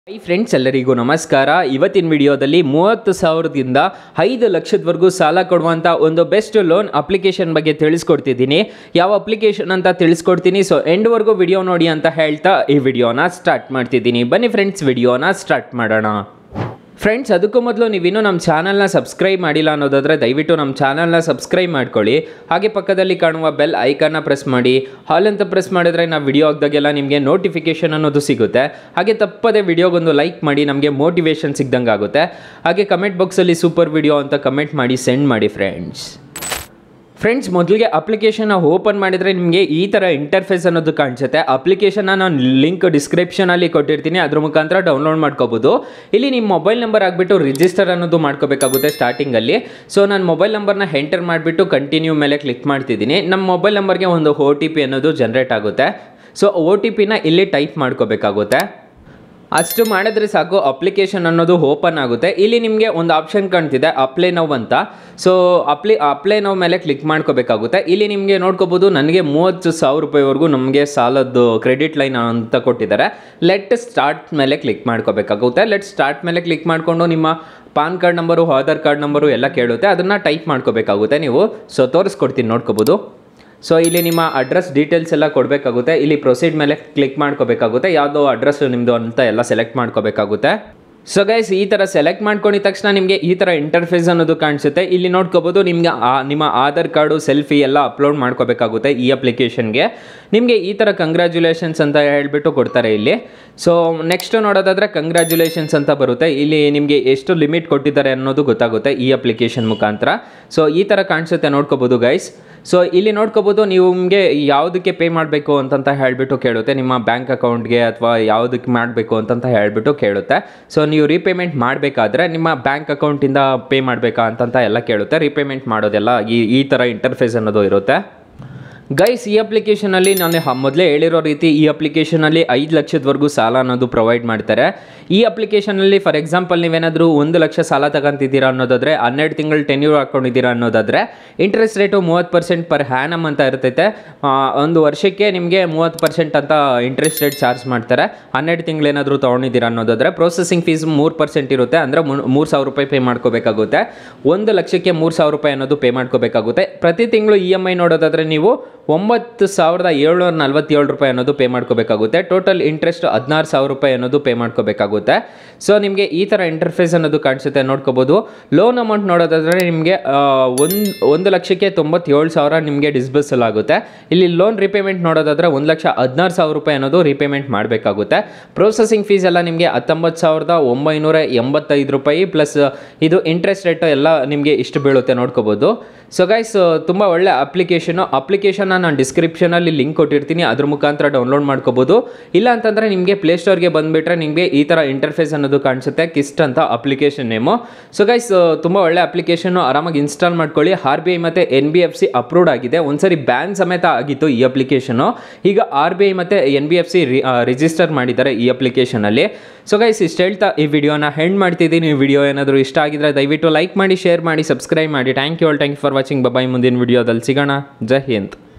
hi friends ಎಲ್ಲರಿಗೂ ನಮಸ್ಕಾರ ಇವತ್ತಿನ ವಿಡಿಯೋದಲ್ಲಿ ಮೂವತ್ತು ಸಾವಿರದಿಂದ ಐದು ಲಕ್ಷದವರೆಗೂ ಸಾಲ ಕೊಡುವಂಥ ಒಂದು ಬೆಸ್ಟ್ ಲೋನ್ ಅಪ್ಲಿಕೇಶನ್ ಬಗ್ಗೆ ತಿಳಿಸ್ಕೊಡ್ತಿದ್ದೀನಿ ಯಾವ ಅಪ್ಲಿಕೇಶನ್ ಅಂತ ತಿಳಿಸ್ಕೊಡ್ತೀನಿ ಸೊ ಎಂಡ್ವರೆಗೂ ವಿಡಿಯೋ ನೋಡಿ ಅಂತ ಹೇಳ್ತಾ ಈ ವಿಡಿಯೋನ ಸ್ಟಾರ್ಟ್ ಮಾಡ್ತಿದ್ದೀನಿ ಬನ್ನಿ ಫ್ರೆಂಡ್ಸ್ ವಿಡಿಯೋನ ಸ್ಟಾರ್ಟ್ ಮಾಡೋಣ ಫ್ರೆಂಡ್ಸ್ ಅದಕ್ಕೂ ಮೊದಲು ನೀವಿನ್ನೂ ನಮ್ಮ ಚಾನಲ್ನ ಸಬ್ಸ್ಕ್ರೈಬ್ ಮಾಡಿಲ್ಲ ಅನ್ನೋದಾದರೆ ದಯವಿಟ್ಟು ನಮ್ಮ ಚಾನಲ್ನ ಸಬ್ಸ್ಕ್ರೈಬ್ ಮಾಡ್ಕೊಳ್ಳಿ ಹಾಗೆ ಪಕ್ಕದಲ್ಲಿ ಕಾಣುವ ಬೆಲ್ ಐಕನ್ನ ಪ್ರೆಸ್ ಮಾಡಿ ಹಾಲ್ ಅಂತ ಪ್ರೆಸ್ ಮಾಡಿದ್ರೆ ನಾವು ವಿಡಿಯೋ ಹಾಕ್ದಾಗೆಲ್ಲ ನಿಮಗೆ ನೋಟಿಫಿಕೇಶನ್ ಅನ್ನೋದು ಸಿಗುತ್ತೆ ಹಾಗೆ ತಪ್ಪದೆ ವಿಡಿಯೋಗೊಂದು ಲೈಕ್ ಮಾಡಿ ನಮಗೆ ಮೋಟಿವೇಶನ್ ಸಿಗ್ದಂಗೆ ಆಗುತ್ತೆ ಹಾಗೆ ಕಮೆಂಟ್ ಬಾಕ್ಸಲ್ಲಿ ಸೂಪರ್ ವಿಡಿಯೋ ಅಂತ ಕಮೆಂಟ್ ಮಾಡಿ ಸೆಂಡ್ ಮಾಡಿ ಫ್ರೆಂಡ್ಸ್ ಫ್ರೆಂಡ್ಸ್ ಮೊದಲಿಗೆ ಅಪ್ಲಿಕೇಶನ್ನ ಓಪನ್ ಮಾಡಿದರೆ ನಿಮಗೆ ಈ ಥರ ಇಂಟರ್ಫೇಸ್ ಅನ್ನೋದು ಕಾಣಿಸುತ್ತೆ ಅಪ್ಲಿಕೇಶನ್ನ ನಾನು ಲಿಂಕ್ ಡಿಸ್ಕ್ರಿಪ್ಷನಲ್ಲಿ ಕೊಟ್ಟಿರ್ತೀನಿ ಅದ್ರ ಮುಖಾಂತರ ಡೌನ್ಲೋಡ್ ಮಾಡ್ಕೋಬೋದು ಇಲ್ಲಿ ನಿಮ್ಮ ಮೊಬೈಲ್ ನಂಬರ್ ಆಗಿಬಿಟ್ಟು ರಿಜಿಸ್ಟರ್ ಅನ್ನೋದು ಮಾಡ್ಕೋಬೇಕಾಗುತ್ತೆ ಸ್ಟಾರ್ಟಿಂಗಲ್ಲಿ ಸೊ ನಾನು ಮೊಬೈಲ್ ನಂಬರ್ನ ಎಂಟರ್ ಮಾಡಿಬಿಟ್ಟು ಕಂಟಿನ್ಯೂ ಮೇಲೆ ಕ್ಲಿಕ್ ಮಾಡ್ತಿದ್ದೀನಿ ನಮ್ಮ ಮೊಬೈಲ್ ನಂಬರ್ಗೆ ಒಂದು ಒ ಟಿ ಪಿ ಅನ್ನೋದು ಜನ್ರೇಟ್ ಆಗುತ್ತೆ ಸೊ ಒ ಟಿ ಪಿನ ಇಲ್ಲಿ ಟೈಪ್ ಮಾಡ್ಕೋಬೇಕಾಗುತ್ತೆ ಅಷ್ಟು ಮಾಡಿದ್ರೆ ಸಾಕು ಅಪ್ಲಿಕೇಶನ್ ಅನ್ನೋದು ಓಪನ್ ಆಗುತ್ತೆ ಇಲ್ಲಿ ನಿಮಗೆ ಒಂದು ಆಪ್ಷನ್ ಕಾಣ್ತಿದೆ ಅಪ್ಲೈ ನೌ ಅಂತ ಸೊ ಅಪ್ಲೈ ಅಪ್ಲೈ ನೌ ಮೇಲೆ ಕ್ಲಿಕ್ ಮಾಡ್ಕೋಬೇಕಾಗುತ್ತೆ ಇಲ್ಲಿ ನಿಮಗೆ ನೋಡ್ಕೋಬೋದು ನನಗೆ ಮೂವತ್ತು ಸಾವಿರ ರೂಪಾಯಿವರೆಗೂ ನಮಗೆ ಸಾಲದ್ದು ಕ್ರೆಡಿಟ್ ಲೈನ್ ಅಂತ ಕೊಟ್ಟಿದ್ದಾರೆ ಲೆಟ್ ಸ್ಟಾರ್ಟ್ ಮೇಲೆ ಕ್ಲಿಕ್ ಮಾಡ್ಕೋಬೇಕಾಗುತ್ತೆ ಲೆಟ್ ಸ್ಟಾರ್ಟ್ ಮೇಲೆ ಕ್ಲಿಕ್ ಮಾಡಿಕೊಂಡು ನಿಮ್ಮ PAN card number Aadhaar card number ಎಲ್ಲ ಕೇಳುತ್ತೆ ಅದನ್ನು ಟೈಪ್ ಮಾಡ್ಕೋಬೇಕಾಗುತ್ತೆ ನೀವು ಸೊ ತೋರಿಸ್ಕೊಡ್ತೀನಿ ನೋಡ್ಕೋಬೋದು ಸೊ ಇಲ್ಲಿ ನಿಮ್ಮ ಅಡ್ರೆಸ್ ಡೀಟೇಲ್ಸ್ ಎಲ್ಲ ಕೊಡಬೇಕಾಗುತ್ತೆ ಇಲ್ಲಿ ಪ್ರೊಸೀಡ್ ಮೇಲೆ ಕ್ಲಿಕ್ ಮಾಡ್ಕೋಬೇಕಾಗುತ್ತೆ ಯಾವುದೋ ಅಡ್ರೆಸ್ ನಿಮ್ಮದು ಅಂತ ಎಲ್ಲ ಸೆಲೆಕ್ಟ್ ಮಾಡ್ಕೋಬೇಕಾಗುತ್ತೆ ಸೊ ಗೈಸ್ ಈ ಥರ ಸೆಲೆಕ್ಟ್ ಮಾಡ್ಕೊಂಡಿದ ತಕ್ಷಣ ನಿಮಗೆ ಈ ಥರ ಇಂಟರ್ಫೇಸ್ ಅನ್ನೋದು ಕಾಣಿಸುತ್ತೆ ಇಲ್ಲಿ ನೋಡ್ಕೋಬೋದು ನಿಮಗೆ ಆ ನಿಮ್ಮ ಆಧಾರ್ ಕಾರ್ಡು ಸೆಲ್ಫಿ ಎಲ್ಲ ಅಪ್ಲೋಡ್ ಮಾಡ್ಕೋಬೇಕಾಗುತ್ತೆ ಈ ಅಪ್ಲಿಕೇಶನ್ಗೆ ನಿಮಗೆ ಈ ಥರ ಕಂಗ್ರ್ಯಾಚುಲೇಷನ್ಸ್ ಅಂತ ಹೇಳ್ಬಿಟ್ಟು ಕೊಡ್ತಾರೆ ಇಲ್ಲಿ ಸೊ ನೆಕ್ಸ್ಟ್ ನೋಡೋದಾದರೆ ಕಂಗ್ರ್ಯಾಚುಲೇಷನ್ಸ್ ಅಂತ ಬರುತ್ತೆ ಇಲ್ಲಿ ನಿಮಗೆ ಎಷ್ಟು ಲಿಮಿಟ್ ಕೊಟ್ಟಿದ್ದಾರೆ ಅನ್ನೋದು ಗೊತ್ತಾಗುತ್ತೆ ಈ ಅಪ್ಲಿಕೇಶನ್ ಮುಖಾಂತರ ಸೊ ಈ ಥರ ಕಾಣಿಸುತ್ತೆ ನೋಡ್ಕೋಬೋದು ಗೈಸ್ ಸೊ ಇಲ್ಲಿ ನೋಡ್ಕೋಬೋದು ನೀವು ನಿಮಗೆ ಯಾವುದಕ್ಕೆ ಪೇ ಮಾಡಬೇಕು ಅಂತಂತ ಹೇಳಿಬಿಟ್ಟು ಕೇಳುತ್ತೆ ನಿಮ್ಮ ಬ್ಯಾಂಕ್ ಅಕೌಂಟ್ಗೆ ಅಥವಾ ಯಾವುದಕ್ಕೆ ಮಾಡಬೇಕು ಅಂತಂತ ಹೇಳಿಬಿಟ್ಟು ಕೇಳುತ್ತೆ ಸೊ ನೀವು ರೀಪೇಮೆಂಟ್ ಮಾಡಬೇಕಾದ್ರೆ ನಿಮ್ಮ ಬ್ಯಾಂಕ್ ಅಕೌಂಟಿಂದ ಪೇ ಮಾಡಬೇಕಾ ಅಂತಂತ ಎಲ್ಲ ಕೇಳುತ್ತೆ ರೀಪೇಮೆಂಟ್ ಮಾಡೋದೆಲ್ಲ ಈ ಈ ಥರ ಇಂಟರ್ಫೇಸ್ ಅನ್ನೋದು ಇರುತ್ತೆ ಗೈಸ್ ಈ ಅಪ್ಲಿಕೇಶನಲ್ಲಿ ನಾನು ಹ- ಮೊದಲೇ ಹೇಳಿರೋ ರೀತಿ ಈ ಅಪ್ಲಿಕೇಶನಲ್ಲಿ ಐದು ಲಕ್ಷದವರೆಗೂ ಸಾಲ ಅನ್ನೋದು ಪ್ರೊವೈಡ್ ಮಾಡ್ತಾರೆ ಈ ಅಪ್ಲಿಕೇಶನಲ್ಲಿ ಫಾರ್ ಎಕ್ಸಾಂಪಲ್ ನೀವೇನಾದರೂ ಒಂದು ಲಕ್ಷ ಸಾಲ ತಗೊಂತಿದ್ದೀರಾ ಅನ್ನೋದಾದರೆ ಹನ್ನೆರಡು ತಿಂಗಳು ಟೆನ್ಯೂರ್ ಹಾಕ್ಕೊಂಡಿದ್ದೀರಾ ಅನ್ನೋದಾದರೆ ಇಂಟ್ರೆಸ್ಟ್ ರೇಟು ಮೂವತ್ತು ಪರ್ಸೆಂಟ್ ಪರ್ ಹ್ಯಾನಮ್ ಅಂತ ಇರ್ತೈತೆ ಆ, ಒಂದು ವರ್ಷಕ್ಕೆ ನಿಮಗೆ ಮೂವತ್ತು ಪರ್ಸೆಂಟ್ ಅಂತ ಇಂಟ್ರೆಸ್ಟ್ ರೇಟ್ ಚಾರ್ಜ್ ಮಾಡ್ತಾರೆ ಹನ್ನೆರಡು ತಿಂಗಳು ಏನಾದರೂ ತೊಗೊಂಡಿದ್ದೀರಾ ಅನ್ನೋದಾದರೆ ಪ್ರೊಸೆಸಿಂಗ್ ಫೀಸ್ ಮೂರು ಪರ್ಸೆಂಟ್ ಇರುತ್ತೆ ಅಂದರೆ ಮೂರು ಸಾವಿರ ರೂಪಾಯಿ ಪೇ ಮಾಡ್ಕೋಬೇಕಾಗುತ್ತೆ ಒಂದು ಲಕ್ಷಕ್ಕೆ ಮೂರು ಸಾವಿರ ರೂಪಾಯಿ ಅನ್ನೋದು ಪೇ ಮಾಡ್ಕೋಬೇಕಾಗುತ್ತೆ ಪ್ರತಿ ತಿಂಗಳು ಇ ಎಮ್ ಐ ನೋಡೋದಾದರೆ ನೀವು ಒಂಬತ್ತು ಸಾವಿರದ ಏಳ್ನೂರ ನಲ್ವತ್ತೇಳು ರೂಪಾಯಿ ಅನ್ನೋದು ಪೇ ಮಾಡ್ಕೋಬೇಕಾಗುತ್ತೆ ಟೋಟಲ್ ಇಂಟ್ರೆಸ್ಟ್ ಹದಿನಾರು ಸಾವಿರ ರೂಪಾಯಿ ಅನ್ನೋದು ಪೇ ಮಾಡ್ಕೋಬೇಕಾಗುತ್ತೆ ಸೊ ನಿಮಗೆ ಈ ಥರ ಇಂಟರ್ಫೇಸ್ ಅನ್ನೋದು ಕಾಣಿಸುತ್ತೆ ನೋಡ್ಕೋಬೋದು ಲೋನ್ ಅಮೌಂಟ್ ನೋಡೋದಾದರೆ ನಿಮಗೆ ಒಂದು ಒಂದು ಲಕ್ಷಕ್ಕೆ ತೊಂಬತ್ತೇಳು ಸಾವಿರ ನಿಮಗೆ ಡಿಸ್ಬರ್ಸಲ್ ಆಗುತ್ತೆ ಇಲ್ಲಿ ಲೋನ್ ರಿಪೇಮೆಂಟ್ ನೋಡೋದಾದರೆ ಒಂದು ಲಕ್ಷ ಹದಿನಾರು ಸಾವಿರ ರೂಪಾಯಿ ಅನ್ನೋದು ರಿಪೇಮೆಂಟ್ ಮಾಡಬೇಕಾಗುತ್ತೆ ಪ್ರೊಸೆಸಿಂಗ್ ಫೀಸ್ ಎಲ್ಲ ನಿಮಗೆ ಹತ್ತೊಂಬತ್ತು ಸಾವಿರದ ಒಂಬೈನೂರ ಎಂಬತ್ತೈದು ರೂಪಾಯಿ ಪ್ಲಸ್ ಇದು ಇಂಟ್ರೆಸ್ಟ್ ರೇಟ್ ಎಲ್ಲ ನಿಮಗೆ ಇಷ್ಟು ಬೀಳುತ್ತೆ ನೋಡ್ಕೋಬೋದು ಸೊ ಗೈಸ್ ತುಂಬ ಒಳ್ಳೆ ಅಪ್ಲಿಕೇಶನು ಅಪ್ಲಿಕೇಶನ್ನ ನಾನು ಡಿಸ್ಕ್ರಿಪ್ಷನಲ್ಲಿ ಲಿಂಕ್ ಕೊಟ್ಟಿರ್ತೀನಿ ಅದ್ರ ಮುಖಾಂತರ ಡೌನ್ಲೋಡ್ ಮಾಡ್ಕೋಬೋದು ಇಲ್ಲ ಅಂತಂದರೆ ನಿಮಗೆ ಪ್ಲೇಸ್ಟೋರ್ಗೆ ಬಂದುಬಿಟ್ರೆ ನಿಮಗೆ ಈ ಥರ ಇಂಟರ್ಫೇಸ್ ಅನ್ನೋದು ಕಾಣಿಸುತ್ತೆ ಕಿಸ್ಟ್ ಅಂತ ಅಪ್ಲಿಕೇಶನ್ ನೇಮು ಸೊ ಗೈಸ್ ತುಂಬ ಒಳ್ಳೆ ಅಪ್ಲಿಕೇಶನ್ನು ಆರಾಮಾಗಿ ಇನ್ಸ್ಟಾಲ್ ಮಾಡ್ಕೊಳ್ಳಿ ಆರ್ ಬಿ ಐ ಮತ್ತು N B F C approved ಆಗಿದೆ ಒಂದ್ಸರಿ ಬ್ಯಾನ್ ಸಮೇತ ಆಗಿತ್ತು ಈ ಅಪ್ಲಿಕೇಶನು ಈಗ ಆರ್ ಬಿ ಐ ಮತ್ತು N B F C register ಮಾಡಿದ್ದಾರೆ ಈ ಅಪ್ಲಿಕೇಶನಲ್ಲಿ ಸೊ ಗೈಸ್ ಇಷ್ಟು ಹೇಳ್ತಾ ಈ ವಿಡಿಯೋನ ಹೆಂಡ್ ಮಾಡ್ತಿದ್ದೀನಿ ಈ ವಿಡಿಯೋ ಏನಾದರೂ ಇಷ್ಟ ಆಗಿದ್ರೆ ದಯವಿಟ್ಟು ಲೈಕ್ ಮಾಡಿ ಶೇರ್ ಮಾಡಿ ಸಬ್ಸ್ಕ್ರೈಬ್ ಮಾಡಿ thank you all thank you for watching bye ಮುಂದಿನ ವಿಡಿಯೋದಲ್ಲಿ ಸಿಗೋಣ ಜೈ ಹಿಂದ್